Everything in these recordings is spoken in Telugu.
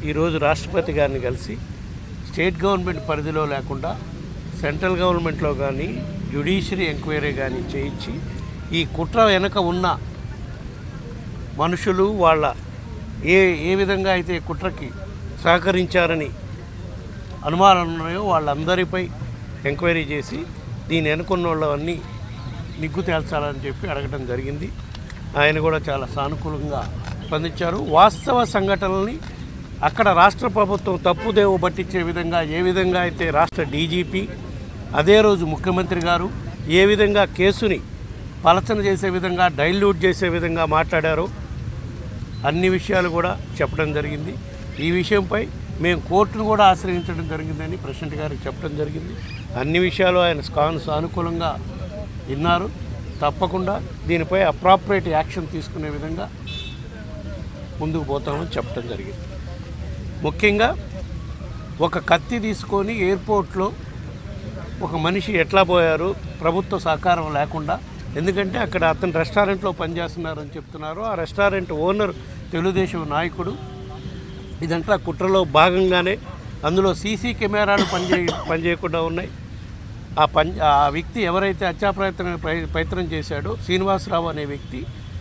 ఈరోజు రాష్ట్రపతి గారిని కలిసి స్టేట్ గవర్నమెంట్ పరిధిలో లేకుండా సెంట్రల్ గవర్నమెంట్లో కానీ జ్యుడిషియరీ ఎంక్వైరీ కానీ చేయించి ఈ కుట్ర వెనక ఉన్న మనుషులు వాళ్ళ ఏ ఏ విధంగా అయితే ఈ కుట్రకి సహకరించారని అనుమానాలు ఉన్నాయో వాళ్ళందరిపై ఎంక్వైరీ చేసి దీని వెనుకున్న వాళ్ళవన్నీ నిగ్గు తేల్చాలని చెప్పి అడగడం జరిగింది ఆయన కూడా చాలా సానుకూలంగా స్పందించారు వాస్తవ సంఘటనల్ని అక్కడ రాష్ట్ర ప్రభుత్వం తప్పుదేవ పట్టించే విధంగా ఏ విధంగా అయితే రాష్ట్ర డీజీపీ అదే రోజు ముఖ్యమంత్రి గారు ఏ విధంగా కేసుని పలచన చేసే విధంగా డైల్యూట్ చేసే విధంగా మాట్లాడారో అన్ని విషయాలు కూడా చెప్పడం జరిగింది ఈ విషయంపై మేము కోర్టును కూడా ఆశ్రయించడం జరిగిందని ప్రెసిడెంట్ గారికి చెప్పడం జరిగింది అన్ని విషయాలు ఆయన స్కాన్ సానుకూలంగా విన్నారు తప్పకుండా దీనిపై అప్రాపరేట్ యాక్షన్ తీసుకునే విధంగా ముందుకు పోతామని చెప్పడం జరిగింది ముఖ్యంగా ఒక కత్తి తీసుకొని ఎయిర్పోర్ట్లో ఒక మనిషి ఎట్లా పోయారు ప్రభుత్వ సహకారం లేకుండా ఎందుకంటే అక్కడ అతను రెస్టారెంట్లో పనిచేస్తున్నారని చెప్తున్నారు ఆ రెస్టారెంట్ ఓనర్ తెలుగుదేశం నాయకుడు ఇదంతా కుట్రలో భాగంగానే అందులో సీసీ కెమెరాలు పనిచే పనిచేయకుండా ఉన్నాయి ఆ పని ఆ వ్యక్తి ఎవరైతే హత్యా ప్రయత్నం ప్రయ- ప్రయత్నం చేశాడో శ్రీనివాసరావు అనే వ్యక్తి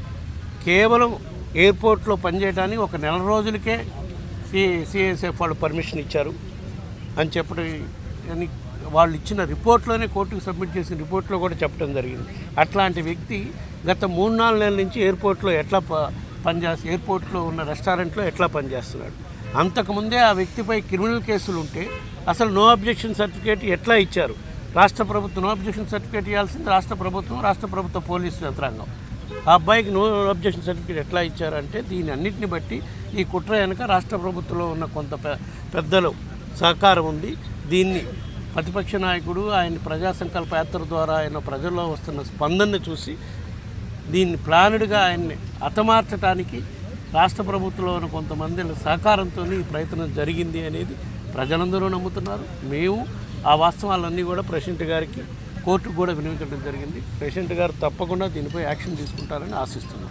కేవలం ఎయిర్పోర్ట్లో పనిచేయడానికి ఒక నెల రోజులకే సి సిఎస్ఎఫ్ వాళ్ళు పర్మిషన్ ఇచ్చారు అని చెప్పడం అని వాళ్ళు ఇచ్చిన రిపోర్ట్లోనే కోర్టుకు సబ్మిట్ చేసిన రిపోర్ట్లో కూడా చెప్పడం జరిగింది అట్లాంటి వ్యక్తి గత మూడు నాలుగు నెలల నుంచి ఎయిర్పోర్ట్లో ఎట్లా ప పనిచేస్త ఎయిర్పోర్ట్లో ఉన్న రెస్టారెంట్లో ఎట్లా పనిచేస్తున్నాడు అంతకుముందే ఆ వ్యక్తిపై క్రిమినల్ కేసులు ఉంటే అసలు నో అబ్జెక్షన్ సర్టిఫికేట్ ఎట్లా ఇచ్చారు రాష్ట్ర ప్రభుత్వం నో అబ్జెక్షన్ సర్టిఫికేట్ ఇవ్వాల్సింది రాష్ట్ర ప్రభుత్వం రాష్ట్ర ప్రభుత్వ పోలీసు యంత్రాంగం ఆ అబ్బాయికి నో అబ్జెక్షన్ సర్టిఫికేట్ ఎట్లా ఇచ్చారంటే దీని అన్నింటిని బట్టి ఈ కుట్ర వెనుక రాష్ట్ర ప్రభుత్వంలో ఉన్న కొంత పె- పెద్దలు సహకారం ఉంది దీన్ని ప్రతిపక్ష నాయకుడు ఆయన ప్రజా సంకల్ప యాత్ర ద్వారా ఆయన ప్రజల్లో వస్తున్న స్పందనని చూసి దీన్ని ప్లానుడ్గా ఆయన్ని హతమార్చడానికి రాష్ట్ర ప్రభుత్వంలో ఉన్న కొంతమంది సహకారంతో ఈ ప్రయత్నం జరిగింది అనేది ప్రజలందరూ నమ్ముతున్నారు మేము ఆ వాస్తవాలన్నీ కూడా ప్రెసిడెంట్ గారికి కోర్టుకు కూడా వినియోగించడం జరిగింది ప్రెసిడెంట్ గారు తప్పకుండా దీనిపై యాక్షన్ తీసుకుంటారని ఆశిస్తున్నాం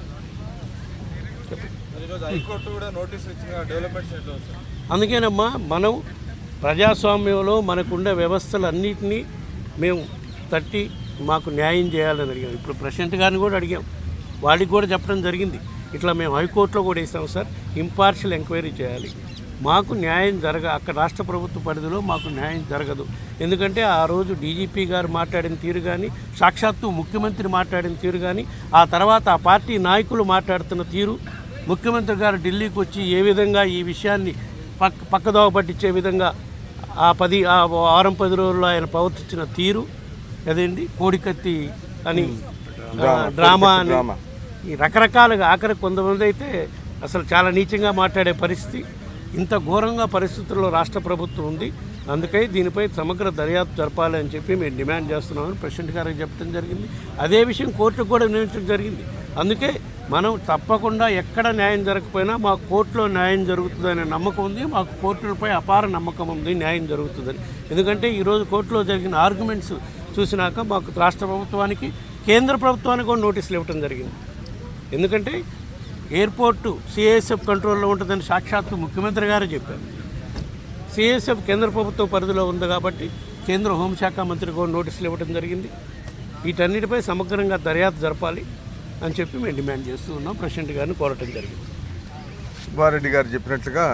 మరి ఈరోజు హైకోర్టు కూడా నోటీసులు ఇచ్చిన డెవలప్మెంట్స్ ఎట్లా వచ్చాయి అందుకేనమ్మా మనం ప్రజాస్వామ్యంలో మనకుండే వ్యవస్థలన్నింటినీ మేము తట్టి మాకు న్యాయం చేయాలని అడిగాం ఇప్పుడు ప్రెసిడెంట్ గారిని కూడా అడిగాం వాడికి కూడా చెప్పడం జరిగింది ఇట్లా మేము హైకోర్టులో కూడా వేసాం సార్ ఇంపార్షియల్ ఎంక్వైరీ చేయాలి మాకు న్యాయం జరగ అక్కడ రాష్ట్ర ప్రభుత్వ పరిధిలో మాకు న్యాయం జరగదు ఎందుకంటే ఆ రోజు డీజీపీ గారు మాట్లాడిన తీరు కానీ సాక్షాత్తు ముఖ్యమంత్రి మాట్లాడిన తీరు కానీ ఆ తర్వాత ఆ పార్టీ నాయకులు మాట్లాడుతున్న తీరు ముఖ్యమంత్రి గారు ఢిల్లీకి వచ్చి ఏ విధంగా ఈ విషయాన్ని పక్క పక్కదోవ పట్టించే విధంగా ఆ పది ఆ వారం పది రోజుల్లో ఆయన ప్రవర్తించిన తీరు అదేంటి కోడికత్తి అని ఆ, డ్రామా అని ఈ రకరకాలుగా ఆఖరి కొంతమంది అయితే అసలు చాలా నీచంగా మాట్లాడే పరిస్థితి ఇంత ఘోరంగా పరిస్థితుల్లో రాష్ట్ర ప్రభుత్వం ఉంది అందుకై దీనిపై సమగ్ర దర్యాప్తు జరపాలి అని చెప్పి మేము డిమాండ్ చేస్తున్నామని ప్రెసిడెంట్ గారికి చెప్పడం జరిగింది అదే విషయం కోర్టుకు కూడా వినియోగించడం జరిగింది అందుకే మనం తప్పకుండా ఎక్కడ న్యాయం జరగకపోయినా మా కోర్టులో న్యాయం జరుగుతుందనే నమ్మకం ఉంది మాకు కోర్టులపై అపార నమ్మకం ఉంది న్యాయం జరుగుతుందని ఎందుకంటే ఈరోజు కోర్టులో జరిగిన ఆర్గ్యుమెంట్స్ చూసినాక మాకు రాష్ట్ర ప్రభుత్వానికి కేంద్ర ప్రభుత్వానికి కూడా నోటీసులు ఇవ్వడం జరిగింది ఎందుకంటే ఎయిర్పోర్టు సిఐఎస్ఎఫ్ కంట్రోల్లో ఉంటుందని సాక్షాత్తు ముఖ్యమంత్రి గారే చెప్పారు సిఐఎస్ఎఫ్ కేంద్ర ప్రభుత్వ పరిధిలో ఉంది కాబట్టి కేంద్ర హోంశాఖ మంత్రి కూడా నోటీసులు ఇవ్వడం జరిగింది వీటన్నిటిపై సమగ్రంగా దర్యాప్తు జరపాలి అని చెప్పి మేము డిమాండ్ చేస్తూ ఉన్నాం ప్రెసిడెంట్ గారిని కోరటం జరిగింది సుబ్బారెడ్డి గారు చెప్పినట్లుగా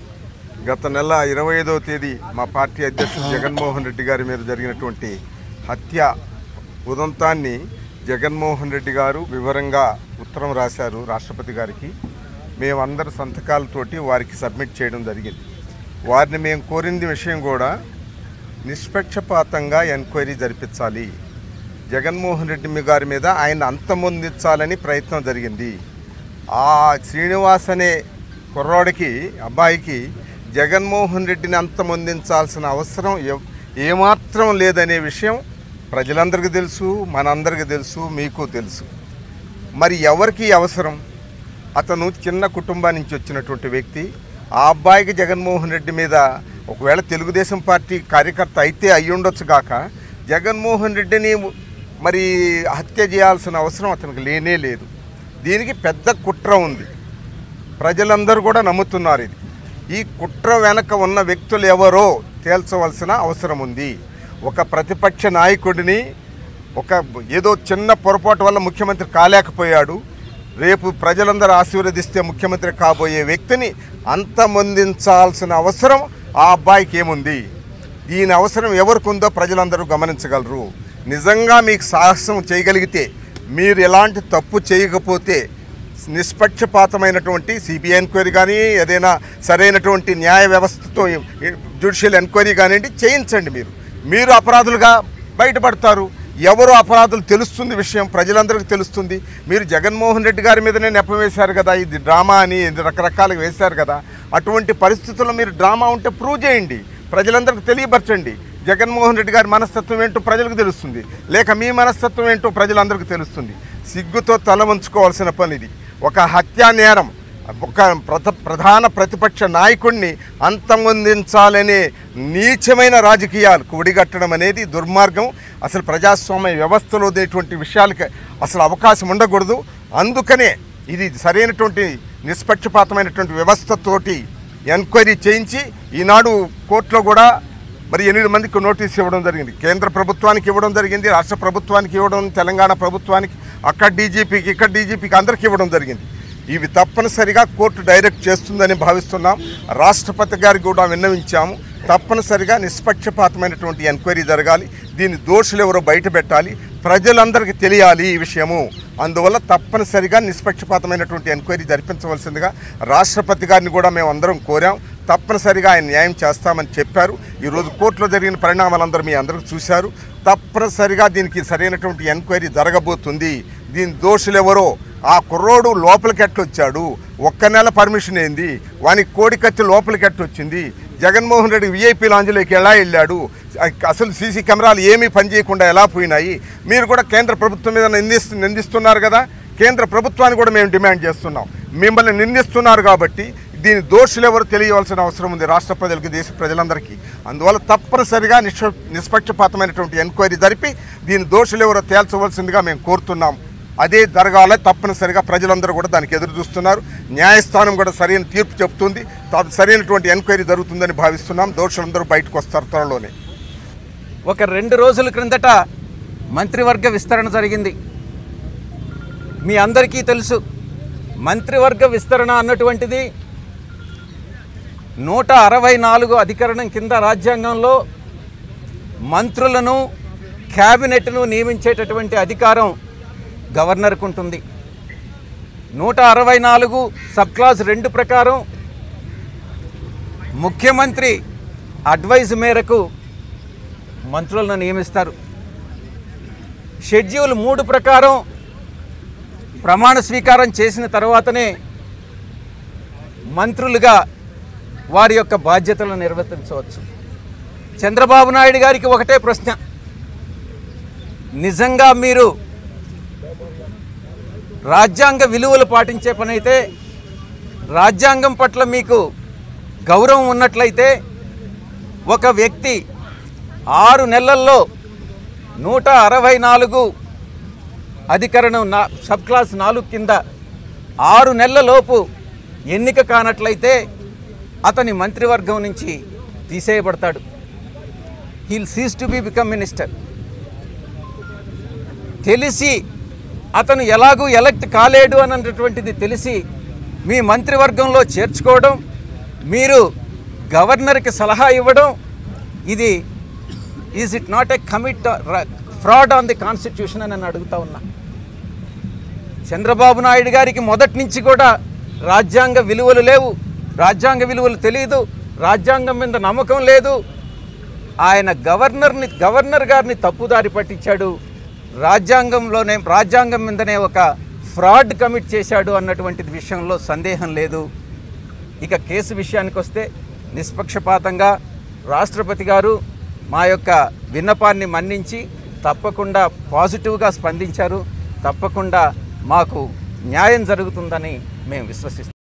గత నెల ఇరవై ఐదవ తేదీ మా పార్టీ అధ్యక్షుడు జగన్మోహన్ రెడ్డి గారి మీద జరిగినటువంటి హత్య ఉదంతాన్ని జగన్మోహన్ రెడ్డి గారు వివరంగా ఉత్తరం రాశారు రాష్ట్రపతి గారికి మేమందరి సంతకాలతోటి వారికి సబ్మిట్ చేయడం జరిగింది వారిని మేము కోరింది విషయం కూడా నిష్పక్షపాతంగా ఎంక్వైరీ జరిపించాలి జగన్మోహన్ రెడ్డి మీ గారి మీద ఆయన అంతమొందించాలని ప్రయత్నం జరిగింది ఆ శ్రీనివాస్ అనే కుర్రాడికి అబ్బాయికి జగన్మోహన్ రెడ్డిని అంతమొందించాల్సిన అవసరం ఎవ్- ఏమాత్రం లేదనే విషయం ప్రజలందరికీ తెలుసు మనందరికీ తెలుసు మీకు తెలుసు మరి ఎవరికి అవసరం అతను చిన్న కుటుంబం నుంచి వచ్చినటువంటి వ్యక్తి ఆ అబ్బాయికి జగన్మోహన్ రెడ్డి మీద ఒకవేళ తెలుగుదేశం పార్టీ కార్యకర్త అయితే అయ్యుండొచ్చు కాక జగన్మోహన్ రెడ్డిని మరి హత్య చేయాల్సిన అవసరం అతనికి లేనే లేదు దీనికి పెద్ద కుట్ర ఉంది ప్రజలందరూ కూడా నమ్ముతున్నారు ఇది ఈ కుట్ర వెనక ఉన్న వ్యక్తులు ఎవరో తేల్చవలసిన అవసరం ఉంది ఒక ప్రతిపక్ష నాయకుడిని ఒక ఏదో చిన్న పొరపాటు వల్ల ముఖ్యమంత్రి కాలేకపోయాడు రేపు ప్రజలందరూ ఆశీర్వదిస్తే ముఖ్యమంత్రి కాబోయే వ్యక్తిని అంతమొందించాల్సిన అవసరం ఆ అబ్బాయికి ఏముంది దీని అవసరం ఎవరికి ఉందో ప్రజలందరూ గమనించగలరు నిజంగా మీకు సాహసం చేయగలిగితే మీరు ఎలాంటి తప్పు చేయకపోతే నిష్పక్షపాతమైనటువంటి సిబిఐ ఎంక్వైరీ కానీ ఏదైనా సరైనటువంటి న్యాయ వ్యవస్థతో జ్యుడిషియల్ ఎంక్వైరీ కానివ్వండి చేయించండి మీరు మీరు అపరాధులుగా బయటపడతారు ఎవరు అపరాధులు తెలుస్తుంది విషయం ప్రజలందరికీ తెలుస్తుంది మీరు జగన్మోహన్ రెడ్డి గారి మీదనే నెపం వేశారు కదా ఇది డ్రామా అని ఇది రకరకాలుగా వేశారు కదా అటువంటి పరిస్థితుల్లో మీరు డ్రామా ఉంటే ప్రూవ్ చేయండి ప్రజలందరికీ తెలియపరచండి జగన్మోహన్ రెడ్డి గారి మనస్తత్వం ఏంటో ప్రజలకు తెలుస్తుంది లేక మీ మనస్తత్వం ఏంటో ప్రజలందరికీ తెలుస్తుంది సిగ్గుతో తల వంచుకోవాల్సిన పని ఇది ఒక హత్యా నేరం ఒక ప్రధ ప్రధాన ప్రతిపక్ష నాయకుడిని అంతమొందించాలనే నీచమైన రాజకీయాలకు ఒడిగట్టడం అనేది దుర్మార్గం అసలు ప్రజాస్వామ్య వ్యవస్థలో ఉండేటువంటి విషయాలకి అసలు అవకాశం ఉండకూడదు అందుకనే ఇది సరైనటువంటి నిష్పక్షపాతమైనటువంటి వ్యవస్థతోటి ఎంక్వైరీ చేయించి ఈనాడు కోర్టులో కూడా మరి ఎనిమిది మందికి నోటీస్ ఇవ్వడం జరిగింది కేంద్ర ప్రభుత్వానికి ఇవ్వడం జరిగింది రాష్ట్ర ప్రభుత్వానికి ఇవ్వడం తెలంగాణ ప్రభుత్వానికి అక్కడ డీజీపీకి ఇక్కడ డీజీపీకి అందరికీ ఇవ్వడం జరిగింది ఇవి తప్పనిసరిగా కోర్టు డైరెక్ట్ చేస్తుందని భావిస్తున్నాం రాష్ట్రపతి గారికి కూడా విన్నవించాము తప్పనిసరిగా నిష్పక్షపాతమైనటువంటి ఎంక్వైరీ జరగాలి దీని దోషులు ఎవరో బయట పెట్టాలి ప్రజలందరికీ తెలియాలి ఈ విషయము అందువల్ల తప్పనిసరిగా నిష్పక్షపాతమైనటువంటి ఎంక్వైరీ జరిపించవలసిందిగా రాష్ట్రపతి గారిని కూడా మేము అందరం కోరాం తప్పనిసరిగా ఆయన న్యాయం చేస్తామని చెప్పారు ఈరోజు కోర్టులో జరిగిన పరిణామాలందరూ మీ అందరూ చూశారు తప్పనిసరిగా దీనికి సరైనటువంటి ఎంక్వైరీ జరగబోతుంది దీని దోషులు ఎవరో ఆ కుర్రోడు లోపలికి ఎట్లొచ్చాడు ఒక్క నెల పర్మిషన్ ఏంది వానికి కోడికత్తి లోపలికి ఎట్టొచ్చింది జగన్మోహన్ రెడ్డి విఐపీ లాంజ్లోకి ఎలా వెళ్ళాడు అసలు సీసీ కెమెరాలు ఏమీ పనిచేయకుండా ఎలా పోయినాయి మీరు కూడా కేంద్ర ప్రభుత్వం మీద నిందిస్తు నిందిస్తున్నారు కదా కేంద్ర ప్రభుత్వాన్ని కూడా మేము డిమాండ్ చేస్తున్నాం మిమ్మల్ని నిందిస్తున్నారు కాబట్టి దీని దోషులు ఎవరు తెలియవలసిన అవసరం ఉంది రాష్ట్ర ప్రజలకు దేశ ప్రజలందరికీ అందువల్ల తప్పనిసరిగా నిష్ప నిష్పక్షపాతమైనటువంటి ఎంక్వైరీ జరిపి దీని దోషులు ఎవరో తేల్చవలసిందిగా మేము కోరుతున్నాం అదే జరగాల తప్పనిసరిగా ప్రజలందరూ కూడా దానికి ఎదురు చూస్తున్నారు న్యాయస్థానం కూడా సరైన తీర్పు చెప్తుంది తా- సరైనటువంటి ఎంక్వైరీ జరుగుతుందని భావిస్తున్నాం దోషులందరూ బయటకు వస్తారు త్వరలోనే ఒక రెండు రోజుల క్రిందట మంత్రివర్గ విస్తరణ జరిగింది మీ అందరికీ తెలుసు మంత్రివర్గ విస్తరణ అన్నటువంటిది నూట అరవై నాలుగు అధికరణం కింద రాజ్యాంగంలో మంత్రులను క్యాబినెట్ను నియమించేటటువంటి అధికారం గవర్నర్కు ఉంటుంది నూట అరవై నాలుగు సబ్ క్లాస్ రెండు ప్రకారం ముఖ్యమంత్రి అడ్వైజ్ మేరకు మంత్రులను నియమిస్తారు షెడ్యూల్ మూడు ప్రకారం ప్రమాణ స్వీకారం చేసిన తర్వాతనే మంత్రులుగా వారి యొక్క బాధ్యతలను నిర్వర్తించవచ్చు చంద్రబాబు నాయుడు గారికి ఒకటే ప్రశ్న నిజంగా మీరు రాజ్యాంగ విలువలు పాటించే పనైతే రాజ్యాంగం పట్ల మీకు గౌరవం ఉన్నట్లయితే ఒక వ్యక్తి ఆరు నెలల్లో నూట అరవై నాలుగు అధికరణం నా సబ్ క్లాస్ నాలుగు కింద ఆరు నెలలలోపు ఎన్నిక కానట్లయితే అతని మంత్రివర్గం నుంచి తీసేయబడతాడు he'll cease to be become minister తెలిసి అతను ఎలాగూ ఎలక్ట్ కాలేడు అన్నటువంటిది తెలిసి మీ మంత్రివర్గంలో చేర్చుకోవడం మీరు గవర్నర్కి సలహా ఇవ్వడం ఇది is it not a commit fraud on the constitution అని నేను అడుగుతా ఉన్నా చంద్రబాబు నాయుడు గారికి మొదటి నుంచి కూడా రాజ్యాంగ విలువలు లేవు రాజ్యాంగ విలువలు తెలియదు రాజ్యాంగం మీద నమ్మకం లేదు ఆయన గవర్నర్ని గవర్నర్ గారిని తప్పుదారి పట్టించాడు రాజ్యాంగంలోనే రాజ్యాంగం మీదనే ఒక ఫ్రాడ్ కమిట్ చేశాడు అన్నటువంటి విషయంలో సందేహం లేదు ఇక కేసు విషయానికి వస్తే నిష్పక్షపాతంగా రాష్ట్రపతి గారు మా యొక్క విన్నపాన్ని మన్నించి తప్పకుండా పాజిటివ్గా స్పందించారు తప్పకుండా మాకు న్యాయం జరుగుతుందని మేము విశ్వసిస్తున్నాం